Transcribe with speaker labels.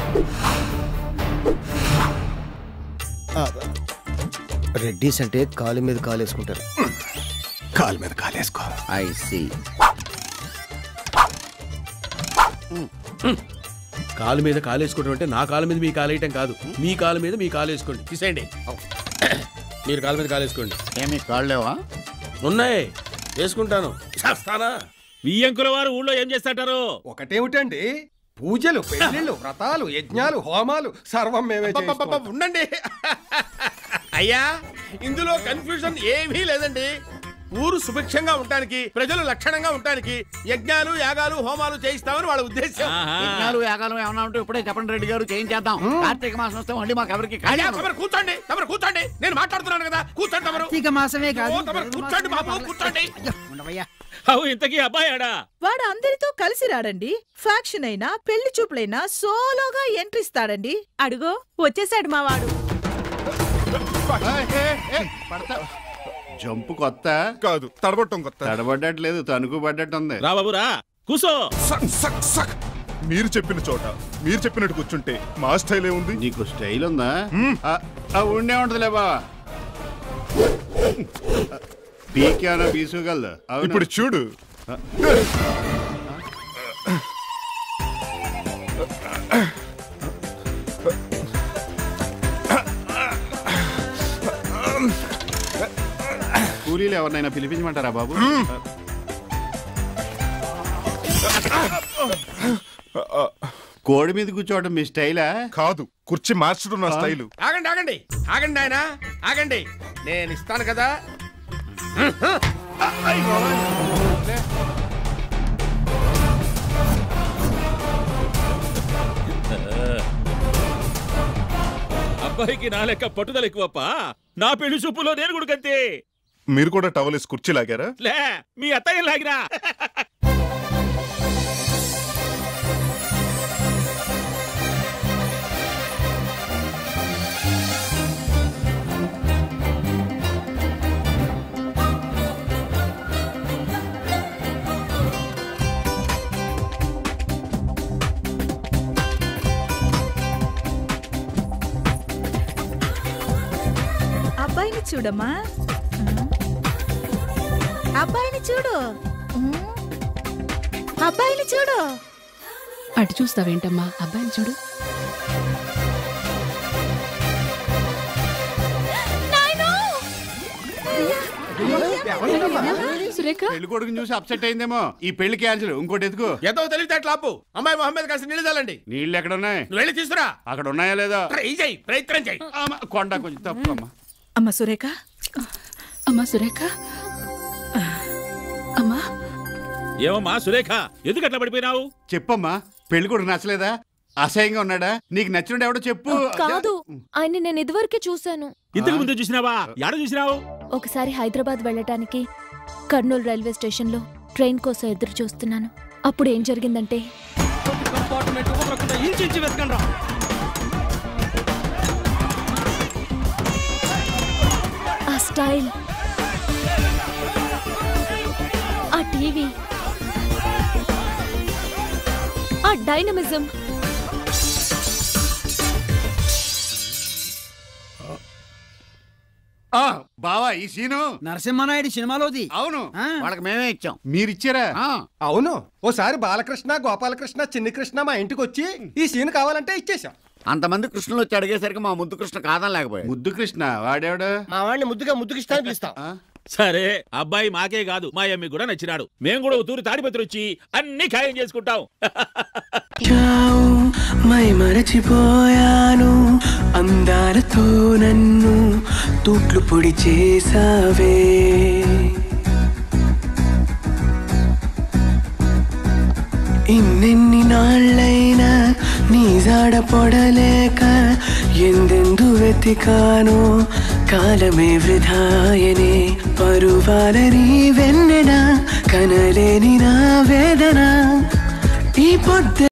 Speaker 1: ఆ, రెడ్డీస్ అంటే కాలు మీద కాలు వేసుకుంటారు
Speaker 2: కాలు మీద కాలేసుకో
Speaker 3: ఐ సి
Speaker 4: కాలు మీద కాలు వేసుకోవడం అంటే నా కాలు మీద మీ కాలు వేయటం కాదు మీ కాలు మీద మీ కాలు వేసుకోండి తీసేయండి మీరు కాలు మీద కాలు వేసుకోండి
Speaker 3: ఏమి కాళ్ళేవా
Speaker 4: ఉన్నాయి వేసుకుంటాను చేస్తానా
Speaker 5: వియ్యంకుల వారు ఊళ్ళో ఏం చేస్తాటారు
Speaker 2: ఒకటేమిటండి పూజలు పెళ్లిళ్ళు వ్రతాలు యజ్ఞాలు హోమాలు సర్వం మేమే
Speaker 4: అబ్బబ్బబ్బబ్బ,
Speaker 2: చేయిస్తాం.
Speaker 4: ఉండండి అయ్యా ఇందులో కన్ఫ్యూజన్ ఏమీ లేదండి ఊరు సుభిక్షంగా ఉండటానికి ప్రజలు లక్షణంగా ఉండటానికి యజ్ఞాలు యాగాలు హోమాలు చేయిస్తామని వాళ్ళ ఉద్దేశం
Speaker 3: యజ్ఞాలు యాగాలు ఏమన్నా ఉంటే ఇప్పుడే చెప్పండి రెడ్డి గారు చేయించేద్దాం కార్తీక మాసం వస్తే మళ్ళీ మాకు ఎవరికి ఖాళీ
Speaker 4: అయ్యా
Speaker 3: ఉండదు.
Speaker 4: తమరు కూర్చోండి తమరు కూర్చోండి నేను మాట్లాడుతున్నాను కదా కూర్చోండి తమరు
Speaker 6: కార్తీక మాసమే కాదు
Speaker 4: ఓ, తమరు కూర్చోండి బాబు కూర్చోండి
Speaker 6: ఉండవయ్యా
Speaker 5: అవు ఇంతకీ అబ్బాయి ఆడా
Speaker 7: వాడు అందరితో కలిసి రాడండి ఫ్యాక్షన్ అయినా పెళ్లి చూపులైనా సోలోగా ఎంట్రీ ఇస్తాడండి అడుగో వచ్చేసాడు మా వాడు
Speaker 3: ఏయ్, ఏయ్, ఏయ్, పడతా జంపు కొత్త
Speaker 8: కాదు తడబట్టం కొత్త
Speaker 3: తడబడ్డట్లేదు తణుకు పడ్డట్టు ఉంది
Speaker 5: రా బాబు రా కూసో
Speaker 8: సక్ సక్ సక్ మీరు చెప్పిన చోట మీరు చెప్పినట్టు కూర్చుంటే మా స్టైలే ఉంది
Speaker 3: నీకు స్టైల్ ఉందా ఆ, ఆ, ఉండే ఉంటదిలే బా పీకేనా పీసుకోగలదు అవునా?
Speaker 8: ఇప్పుడు చూడు
Speaker 3: కూలీలు ఎవరినైనా పిలిపించమంటారా బాబు కోడి మీద కూర్చోవడం మీ స్టైలా
Speaker 8: కాదు కుర్చీ మార్చడం నా స్టైలు
Speaker 4: ఆగండి ఆగండి ఆగండి ఆయన ఆగండి నేను ఇస్తాను కదా
Speaker 5: అబ్బాయికి నా లెక్క పట్టుదల ఎక్కువప్ప నా పెళ్లి చూపులో నేను కూడా కంతే
Speaker 8: మీరు కూడా టవల్ వేసి కుర్చీ లాగారా
Speaker 5: లే మీ అత్తయ్య లాగిరా
Speaker 7: అబ్బాయిని చూడమ్మా అబ్బాయిని చూడు అబ్బాయిని చూడు
Speaker 9: అటు చూస్తావేంటమ్మా అబ్బాయిని చూడు సురేఖ
Speaker 3: పెళ్లి కొడుకుని చూసి అప్సెట్ అయిందేమో ఈ పెళ్లి క్యాన్సిల్ ఇంకోటి ఎత్తుకో
Speaker 4: ఎంతో తెలివితేటలు ఆపు అమ్మాయి మొహమ్మద్ కాస్త నీళ్ళు చల్లండి
Speaker 3: నీళ్ళు ఎక్కడ ఉన్నాయి
Speaker 4: నువ్వు వెళ్ళి తీసుకురా
Speaker 3: అక్కడ ఉన్నాయా లేదా
Speaker 4: ట్రై చేయి ప్రయత్నం చేయి
Speaker 3: ఆమ, కొండ కొంచెం తప్పు అమ్మా
Speaker 7: అమ్మ సురేఖ
Speaker 9: అమ్మా సురేఖ అమ్మా
Speaker 5: ఏమమ్మా సురేఖ ఎందుకు అట్లా పడిపోయినావు
Speaker 3: చెప్పమ్మా పెళ్లి కొడుకు నచ్చలేదా అసహ్యంగా ఉన్నాడా నీకు నచ్చినట్టు ఎవడో చెప్పు
Speaker 10: కాదు ఆయన్ని నేను ఇదివరకే చూశాను
Speaker 5: ఇంతకు ముందు చూసినావా యాడ చూసినావు
Speaker 10: ఒకసారి హైదరాబాద్ వెళ్ళటానికి కర్నూలు రైల్వే స్టేషన్లో ట్రైన్ కోసం ఎదురు చూస్తున్నాను అప్పుడు ఏం జరిగిందంటే ఆ స్టైల్ ఆ టీవీ ఆ డైనమిజం
Speaker 3: ఆ, బావా ఈ సీను
Speaker 6: నరసింహనాయుడు సినిమాలోది
Speaker 3: అవును
Speaker 6: ఆ.
Speaker 3: వాళ్ళకి మేమే ఇచ్చాం మీరిచ్చారా
Speaker 2: అవును ఓసారి బాలకృష్ణ గోపాలకృష్ణ చిన్ని కృష్ణ మా ఇంటికి వచ్చి ఈ సీన్ కావాలంటే ఇచ్చేసాం
Speaker 3: అంతమంది కృష్ణులు వచ్చి అడిగేసరికి మా ముద్దు కృష్ణ కాదని లేకపోయా ముద్దు కృష్ణ వాడేవాడు
Speaker 1: మా వాడిని ముద్దుగా ముద్దుకి ఇస్తాను పిలుస్తాం
Speaker 5: సరే అబ్బాయి మాకే కాదు మా అమ్మి కూడా నచ్చినాడు మేము కూడా ఓ తూరి తాడిపత్రి వచ్చి అన్ని ఖాయం చేసుకుంటాం
Speaker 11: మై మరచిపోయాను అందాలతో నన్ను తూట్లు పొడి చేసావే ఇన్నెన్ని నాళ్ళైనా నీ జాడ పొడలేక ఎందెందు వెతికానో కాలమే వృధాయనే పరువాలని వెన్నెన కనలేని నా వేదన ఈ పొద్దు